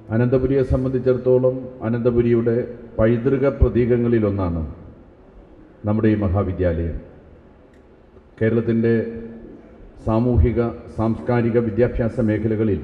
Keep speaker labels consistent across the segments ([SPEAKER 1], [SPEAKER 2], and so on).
[SPEAKER 1] അനന്തപുരിയെ സംബന്ധിച്ചിടത്തോളം അനന്തപുരിയുടെ പൈതൃക പ്രതീകങ്ങളിലൊന്നാണ് നമ്മുടെ ഈ മഹാവിദ്യാലയം കേരളത്തിൻ്റെ സാമൂഹിക സാംസ്കാരിക വിദ്യാഭ്യാസ മേഖലകളിൽ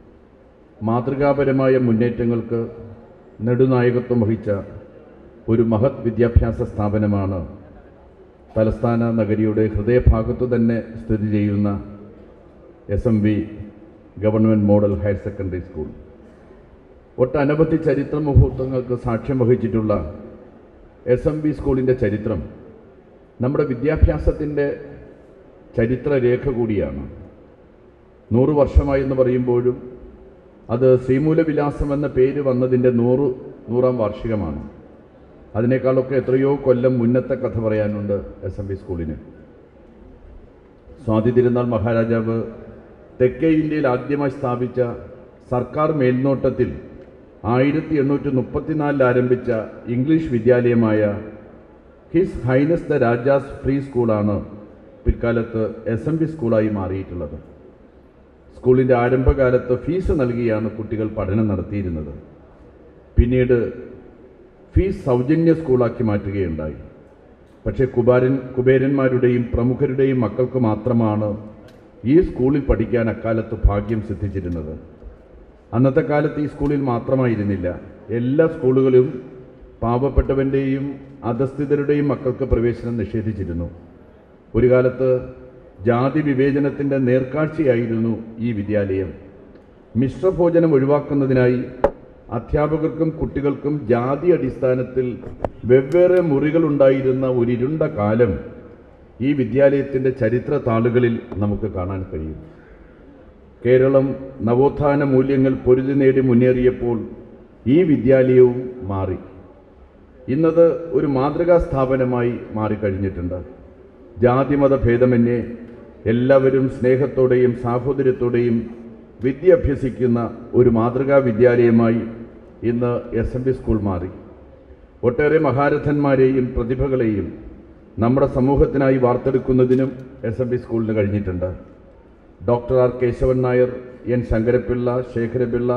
[SPEAKER 1] മാതൃകാപരമായ മുന്നേറ്റങ്ങൾക്ക് നെടുനായകത്വം വഹിച്ച ഒരു മഹത് വിദ്യാഭ്യാസ സ്ഥാപനമാണ് തലസ്ഥാന നഗരിയുടെ ഹൃദയഭാഗത്തു തന്നെ സ്ഥിതി ചെയ്യുന്ന S M V government model higher secondary school ഒട്ടനവധി ചരിത്ര മുഹൂർത്തങ്ങൾക്ക് സാക്ഷ്യം വഹിച്ചിട്ടുള്ള എസ് എം ബി സ്കൂളിൻ്റെ ചരിത്രം നമ്മുടെ വിദ്യാഭ്യാസത്തിൻ്റെ ചരിത്രരേഖ കൂടിയാണ് നൂറ് വർഷമായി എന്ന് പറയുമ്പോഴും അത് ശ്രീമൂലവിലാസം എന്ന പേര് വന്നതിൻ്റെ നൂറ് നൂറാം വാർഷികമാണ് അതിനേക്കാളൊക്കെ എത്രയോ കൊല്ലം മുന്നത്തെ കഥ പറയാനുണ്ട് എസ് എം ബി സ്കൂളിന് സ്വാതി തിരുനാൾ മഹാരാജാവ് തെക്കേ ഇന്ത്യയിൽ ആദ്യമായി സ്ഥാപിച്ച സർക്കാർ മേൽനോട്ടത്തിൽ ആയിരത്തി എണ്ണൂറ്റി മുപ്പത്തിനാലിൽ ആരംഭിച്ച ഇംഗ്ലീഷ് വിദ്യാലയമായ his highness the Raja's free സ്കൂളാണ് പിൽക്കാലത്ത് എസ് എം ബി സ്കൂളായി മാറിയിട്ടുള്ളത് സ്കൂളിൻ്റെ ആരംഭകാലത്ത് ഫീസ് നൽകിയാണ് കുട്ടികൾ പഠനം നടത്തിയിരുന്നത് പിന്നീട് ഫീസ് സൗജന്യ സ്കൂളാക്കി മാറ്റുകയുണ്ടായി പക്ഷേ കുബാരൻ കുബേരന്മാരുടെയും പ്രമുഖരുടെയും മക്കൾക്ക് മാത്രമാണ് ഈ സ്കൂളിൽ പഠിക്കാൻ അക്കാലത്ത് ഭാഗ്യം സിദ്ധിച്ചിരുന്നത് അന്നത്തെ കാലത്ത് ഈ സ്കൂളിൽ മാത്രമായിരുന്നില്ല എല്ലാ സ്കൂളുകളിലും പാവപ്പെട്ടവൻ്റെയും അധസ്ഥിതരുടെയും മക്കൾക്ക് പ്രവേശനം നിഷേധിച്ചിരുന്നു ഒരു കാലത്ത് ജാതി വിവേചനത്തിൻ്റെ നേർക്കാഴ്ചയായിരുന്നു ഈ വിദ്യാലയം മിശ്രഭോജനം ഒഴിവാക്കുന്നതിനായി അധ്യാപകർക്കും കുട്ടികൾക്കും ജാതി അടിസ്ഥാനത്തിൽ വെവ്വേറെ മുറികളുണ്ടായിരുന്ന ഒരിരുണ്ട കാലം ഈ വിദ്യാലയത്തിൻ്റെ ചരിത്ര താളുകളിൽ നമുക്ക് കാണാൻ കഴിയും കേരളം നവോത്ഥാന മൂല്യങ്ങൾ പൊരുതി നേടി മുന്നേറിയപ്പോൾ ഈ വിദ്യാലയവും മാറി ഇന്നത് ഒരു മാതൃകാ സ്ഥാപനമായി മാറിക്കഴിഞ്ഞിട്ടുണ്ട് ജാതിമത ഭേദമന്യേ എല്ലാവരും സ്നേഹത്തോടെയും സാഹോദര്യത്തോടെയും വിദ്യ അഭ്യസിക്കുന്ന ഒരു മാതൃകാ വിദ്യാലയമായി ഇന്ന് എസ് എം ബി സ്കൂൾ മാറി ഒട്ടേറെ മഹാരഥന്മാരെയും പ്രതിഭകളെയും നമ്മുടെ സമൂഹത്തിനായി വാർത്തെടുക്കുന്നതിനും എസ് എം ബി സ്കൂളിന് കഴിഞ്ഞിട്ടുണ്ട് doctor R Keshavan Nair N Sankarapillai Sekharapillai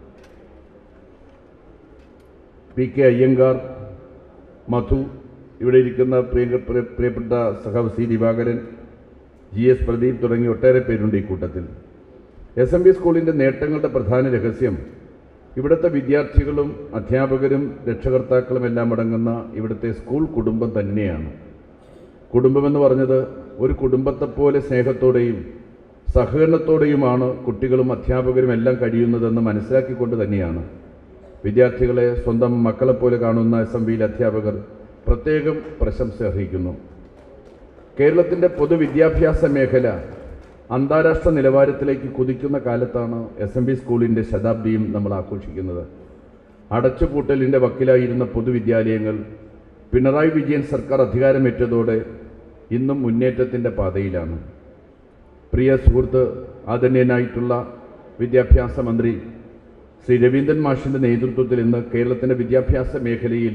[SPEAKER 1] P K Iyengar Madhu ഇവിടെ ഇരിക്കുന്ന പ്രിയ പ്രിയ- പ്രിയപ്പെട്ട സഖാവ് C Divakaran G S Pradeep തുടങ്ങി ഒട്ടേറെ പേരുണ്ട് ഈ കൂട്ടത്തിൽ എസ് എം ബി സ്കൂളിൻ്റെ നേട്ടങ്ങളുടെ പ്രധാന രഹസ്യം ഇവിടുത്തെ വിദ്യാർത്ഥികളും അധ്യാപകരും രക്ഷകർത്താക്കളും എല്ലാം അടങ്ങുന്ന ഇവിടുത്തെ സ്കൂൾ കുടുംബം തന്നെയാണ് കുടുംബമെന്ന് പറഞ്ഞത് ഒരു കുടുംബത്തെപ്പോലെ സ്നേഹത്തോടെയും സഹകരണത്തോടെയുമാണ് കുട്ടികളും അധ്യാപകരും എല്ലാം കഴിയുന്നതെന്ന് മനസ്സിലാക്കിക്കൊണ്ട് തന്നെയാണ് വിദ്യാർത്ഥികളെ സ്വന്തം മക്കളെപ്പോലെ കാണുന്ന എസ് എം ബിയിലെ അധ്യാപകർ പ്രത്യേകം പ്രശംസ അർഹിക്കുന്നു കേരളത്തിൻ്റെ പൊതുവിദ്യാഭ്യാസ മേഖല അന്താരാഷ്ട്ര നിലവാരത്തിലേക്ക് കുതിക്കുന്ന കാലത്താണ് എസ് എം ബി സ്കൂളിൻ്റെ ശതാബ്ദിയും നമ്മൾ ആഘോഷിക്കുന്നത് അടച്ചുപൂട്ടലിൻ്റെ വക്കിലായിരുന്ന പൊതുവിദ്യാലയങ്ങൾ പിണറായി വിജയൻ സർക്കാർ അധികാരമേറ്റതോടെ ഇന്നും മുന്നേറ്റത്തിൻ്റെ പാതയിലാണ് പ്രിയ സുഹൃത്ത് ആദരണീയനായിട്ടുള്ള വിദ്യാഭ്യാസ മന്ത്രി ശ്രീ രവീന്ദ്രൻ മാഷിൻ്റെ നേതൃത്വത്തിൽ ഇന്ന് കേരളത്തിൻ്റെ വിദ്യാഭ്യാസ മേഖലയിൽ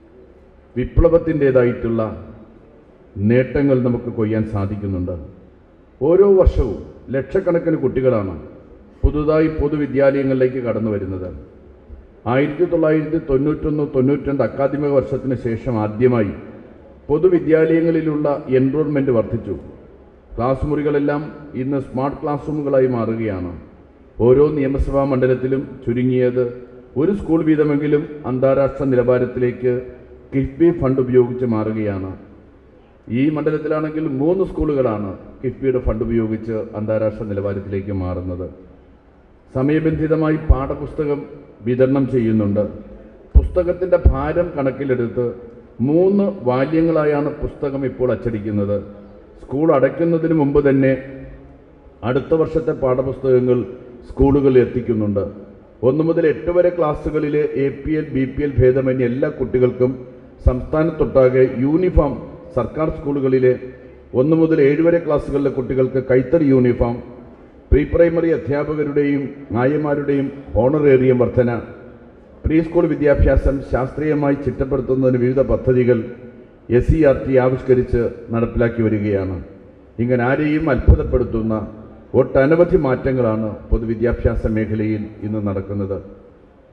[SPEAKER 1] വിപ്ലവത്തിൻ്റേതായിട്ടുള്ള നേട്ടങ്ങൾ നമുക്ക് കൊയ്യാൻ സാധിക്കുന്നുണ്ട് ഓരോ വർഷവും ലക്ഷക്കണക്കിന് കുട്ടികളാണ് പുതുതായി പൊതുവിദ്യാലയങ്ങളിലേക്ക് കടന്നു വരുന്നത് ആയിരത്തി തൊള്ളായിരത്തി തൊണ്ണൂറ്റൊന്ന് തൊണ്ണൂറ്റിരണ്ട് അക്കാദമിക വർഷത്തിന് ശേഷം ആദ്യമായി പൊതുവിദ്യാലയങ്ങളിലുള്ള എൻറോൾമെൻറ്റ് വർദ്ധിച്ചു ക്ലാസ് മുറികളെല്ലാം ഇന്ന് സ്മാർട്ട് ക്ലാസ് റൂമുകളായി മാറുകയാണ് ഓരോ നിയമസഭാ മണ്ഡലത്തിലും ചുരുങ്ങിയത് ഒരു സ്കൂൾ വീതമെങ്കിലും അന്താരാഷ്ട്ര നിലവാരത്തിലേക്ക് കിഫ്ബി ഫണ്ട് ഉപയോഗിച്ച് മാറുകയാണ് ഈ മണ്ഡലത്തിലാണെങ്കിൽ മൂന്ന് സ്കൂളുകളാണ് കിഫ്ബിയുടെ ഫണ്ട് ഉപയോഗിച്ച് അന്താരാഷ്ട്ര നിലവാരത്തിലേക്ക് മാറുന്നത് സമയബന്ധിതമായി പാഠപുസ്തകം വിതരണം ചെയ്യുന്നുണ്ട് പുസ്തകത്തിൻ്റെ ഭാരം കണക്കിലെടുത്ത് മൂന്ന് വാല്യങ്ങളായാണ് പുസ്തകം ഇപ്പോൾ അച്ചടിക്കുന്നത് സ്കൂൾ അടയ്ക്കുന്നതിന് മുമ്പ് തന്നെ അടുത്ത വർഷത്തെ പാഠപുസ്തകങ്ങൾ സ്കൂളുകളിൽ എത്തിക്കുന്നുണ്ട് ഒന്ന് മുതൽ എട്ട് വരെ ക്ലാസ്സുകളിലെ A P L B P L ഭേദമന്യേ എല്ലാ കുട്ടികൾക്കും സംസ്ഥാനത്തൊട്ടാകെ യൂണിഫോം സർക്കാർ സ്കൂളുകളിലെ ഒന്ന് മുതൽ ഏഴ് വരെ ക്ലാസ്സുകളിലെ കുട്ടികൾക്ക് കൈത്തറി യൂണിഫോം പ്രീ പ്രൈമറി അധ്യാപകരുടെയും നായമാരുടെയും ഓണറേറിയം വർധന പ്രീ സ്കൂൾ വിദ്യാഭ്യാസം ശാസ്ത്രീയമായി ചിട്ടപ്പെടുത്തുന്നതിന് വിവിധ പദ്ധതികൾ എസ് സി ആർ ടി ആവിഷ്കരിച്ച് നടപ്പിലാക്കി വരികയാണ് ഇങ്ങനെ ആരെയും അത്ഭുതപ്പെടുത്തുന്ന ഒട്ടനവധി മാറ്റങ്ങളാണ് പൊതുവിദ്യാഭ്യാസ മേഖലയിൽ ഇന്ന് നടക്കുന്നത്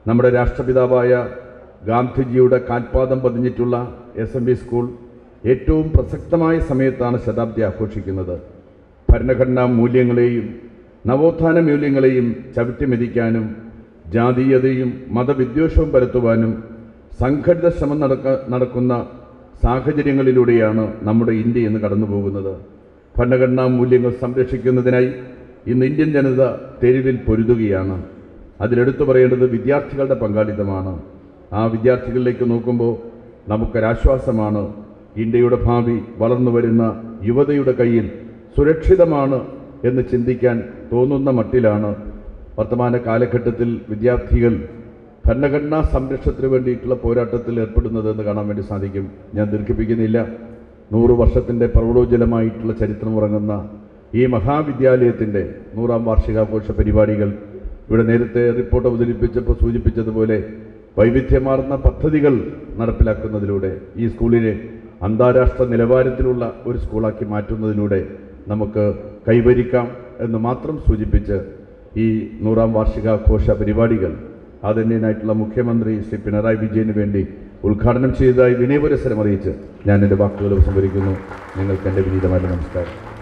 [SPEAKER 1] നമ്മുടെ രാഷ്ട്രപിതാവായ ഗാന്ധിജിയുടെ കാൽപാദം പതിഞ്ഞിട്ടുള്ള എസ് എം ബി സ്കൂൾ ഏറ്റവും പ്രസക്തമായ സമയത്താണ് ശതാബ്ദി ആഘോഷിക്കുന്നത് ഭരണഘടനാ മൂല്യങ്ങളെയും നവോത്ഥാന മൂല്യങ്ങളെയും ചവിട്ടിമെതിക്കാനും ജാതീയതയും മതവിദ്വേഷവും പരത്തുവാനും സംഘടിത ശ്രമം നടക്ക നടക്കുന്ന സാഹചര്യങ്ങളിലൂടെയാണ് നമ്മുടെ ഇന്ത്യ ഇന്ന് കടന്നു പോകുന്നത് ഭരണഘടനാ മൂല്യങ്ങൾ സംരക്ഷിക്കുന്നതിനായി ഇന്ന് ഇന്ത്യൻ ജനത തെരുവിൽ പൊരുതുകയാണ് അതിലെടുത്തു പറയേണ്ടത് വിദ്യാർത്ഥികളുടെ പങ്കാളിത്തമാണ് ആ വിദ്യാർത്ഥികളിലേക്ക് നോക്കുമ്പോൾ നമുക്കൊരാശ്വാസമാണ് ഇന്ത്യയുടെ ഭാവി വളർന്നു വരുന്ന യുവതയുടെ കയ്യിൽ സുരക്ഷിതമാണ് എന്ന് ചിന്തിക്കാൻ തോന്നുന്ന മട്ടിലാണ് വർത്തമാന കാലഘട്ടത്തിൽ വിദ്യാർത്ഥികൾ ഭരണഘടനാ സംരക്ഷണത്തിന് വേണ്ടിയിട്ടുള്ള പോരാട്ടത്തിൽ ഏർപ്പെടുന്നതെന്ന് കാണാൻ വേണ്ടി സാധിക്കും ഞാൻ ദീർഘിപ്പിക്കുന്നില്ല നൂറ് വർഷത്തിൻ്റെ പ്രൗഢോജ്വലമായിട്ടുള്ള ചരിത്രം ഉറങ്ങുന്ന ഈ മഹാവിദ്യാലയത്തിൻ്റെ നൂറാം വാർഷികാഘോഷ പരിപാടികൾ ഇവിടെ നേരത്തെ റിപ്പോർട്ട് അവതരിപ്പിച്ചപ്പോൾ സൂചിപ്പിച്ചതുപോലെ വൈവിധ്യമാർന്ന പദ്ധതികൾ നടപ്പിലാക്കുന്നതിലൂടെ ഈ സ്കൂളിനെ അന്താരാഷ്ട്ര നിലവാരത്തിലുള്ള ഒരു സ്കൂളാക്കി മാറ്റുന്നതിലൂടെ നമുക്ക് കൈവരിക്കാം എന്ന് മാത്രം സൂചിപ്പിച്ച് ഈ നൂറാം വാർഷികാഘോഷ പരിപാടികൾ ആദരണീയനായിട്ടുള്ള മുഖ്യമന്ത്രി ശ്രീ പിണറായി വിജയന് വേണ്ടി ഉദ്ഘാടനം ചെയ്തതായി വിനയപുരസരം അറിയിച്ച് ഞാൻ എൻ്റെ വാക്കുകൾ ഉപസംഹരിക്കുന്നു നിങ്ങൾക്ക് എൻ്റെ വിനീതമായ നമസ്കാരം